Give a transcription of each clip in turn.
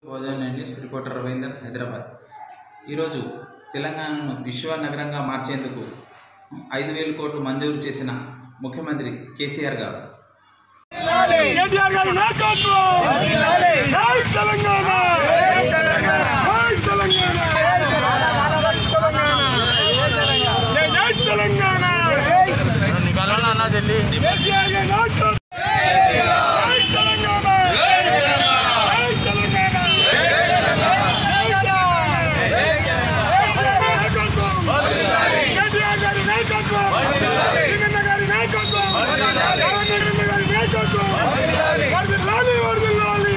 భోజన news reporter Ravinder Hyderabad ఈరోజు తెలంగాణను విశ్వ నగరంగా మార్చేందుకు ఐదు వేల కోట్లు మంజూరు చేసిన ముఖ్యమంత్రి కేసీఆర్ గారు కేటీఆర్ గారి నాయకత్వం జై తెలంగాణ జై తెలంగాణ జై జై తెలంగాణ కేటీఆర్ గారి నాయకత్వం జై తెలంగాణ జై తెలంగాణ కేటీఆర్ గారి నాయకత్వం శ్రీనన్న గారి నాయకత్వం రామచంద్రన్న గారి నాయకత్వం వర్ధిల్లాలి వర్ధిల్లాలి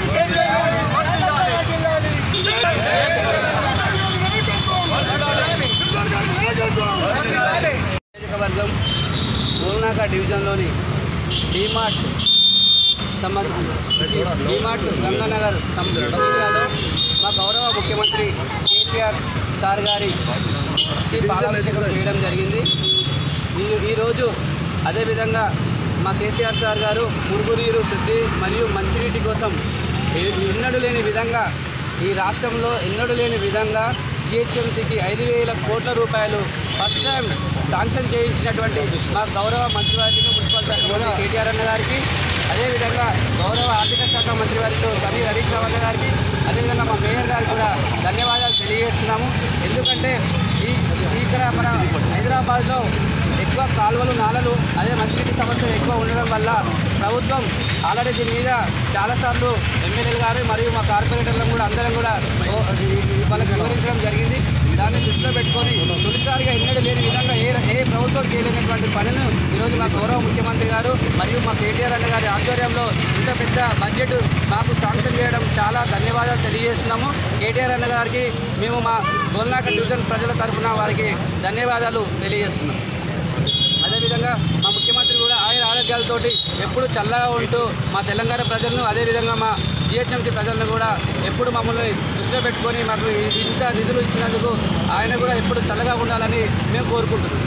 నియోజకవర్గం పూర్ణాక డివిజన్లోని డిమార్ట్ సంబంధం డిమార్ట్ గంగానగర్ సంబంధించిలో మా గౌరవ ముఖ్యమంత్రి కేసీఆర్ సార్ గారి శ్రీ పాలాభిషేకం చేయడం జరిగింది ఈ- ఈరోజు అదేవిధంగా మా కేసీఆర్ సార్ గారు మురుగునీరు శుద్ధి మరియు మంచినీటి కోసం ఎ- ఎన్నడూ లేని విధంగా ఈ రాష్ట్రంలో ఎన్నడూ లేని విధంగా జిహెచ్ఎంసీకి ఐదు వేల కోట్ల రూపాయలు ఫస్ట్ టైం శాంక్షన్ చేయించినటువంటి మా గౌరవ మంత్రివర్యులు మున్సిపల్ శాఖ మంత్రి కేటీఆర్ అన్న గారికి అదేవిధంగా గౌరవ ఆర్థిక శాఖ మంత్రి వారితో కనీ హరీష్ రావు అన్న గారికి అదేవిధంగా మా మేయర్ గారికి కూడా ధన్యవాదాలు తెలియజేస్తున్నాము ఎందుకంటే ఈ ఇక్కడ మన హైదరాబాద్లో ఎక్కువ కాలువలు నాలలు అదే మంచినీటి సమస్యలు ఎక్కువ ఉండడం వల్ల ప్రభుత్వం ఆల్రెడీ దీని మీద చాలాసార్లు ఎమ్మెల్యేలు గారు మరియు మా కార్పొరేటర్లను కూడా అందరం కూడా ఓ- ఈ- ఈ వాళ్ళకి వివరించడం జరిగింది దాన్ని దృష్టిలో పెట్టుకొని తొలిసారిగా ఎన్నడూ లేని విధంగా ఏ ఏ ప్రభుత్వం చేయలేనటువంటి పనులు ఈరోజు మా గౌరవ ముఖ్యమంత్రి గారు మరియు మా కేటీఆర్ అన్న గారి ఆధ్వర్యంలో ఇంత పెద్ద బడ్జెట్ మాకు శాంక్షన్ చేయడం చాలా ధన్యవాదాలు తెలియజేస్తున్నాము కేటీఆర్ అన్న గారికి మేము మా గోల్నాక డివిజన్ ప్రజల తరఫున వారికి ధన్యవాదాలు తెలియజేస్తున్నాం అదేవిధంగా మా ముఖ్యమంత్రి కూడా ఆయన ఆరోగ్యాలతోటి ఎప్పుడు చల్లగా ఉంటూ మా తెలంగాణ ప్రజలను అదేవిధంగా మా జిహెచ్ఎంసీ ప్రజలను కూడా ఎప్పుడు మమ్మల్ని దృష్టిలో పెట్టుకొని మాకు ఈ- ఇంత నిధులు ఇచ్చినందుకు ఆయన కూడా ఎప్పుడు చల్లగా ఉండాలని మేము కోరుకుంటున్నాం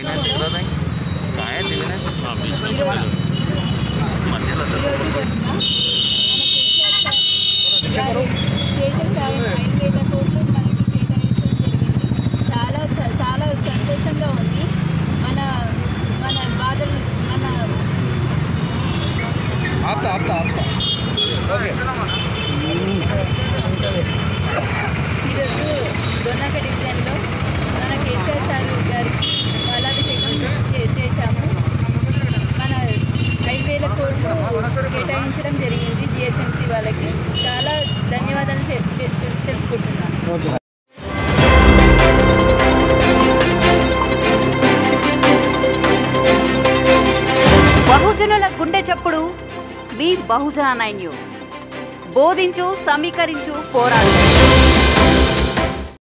చేసే సాయం ఐదు వేల కోట్లు మనకి కేటాయించడం జరిగింది చాలా చ- చాలా సంతోషంగా ఉంది మన మన బాధలు మన ఈరోజు దొన్నక డివిజన్లో మన కేసీఆర్ సార్ గారికి బాలాభిషేకం చే- చేశాము మన ఐదు వేల కోట్లు కేటాయించడం జరిగింది జిహెచ్ఎంసీ వాళ్ళకి చాలా ధన్యవాదాలు చెప్ చెప్- తెలుపుకుంటున్నాను బహుజనుల గుండె చప్పుడు మీ బహుజన నైన్ న్యూస్ బోధించు సమీకరించు పోరాడు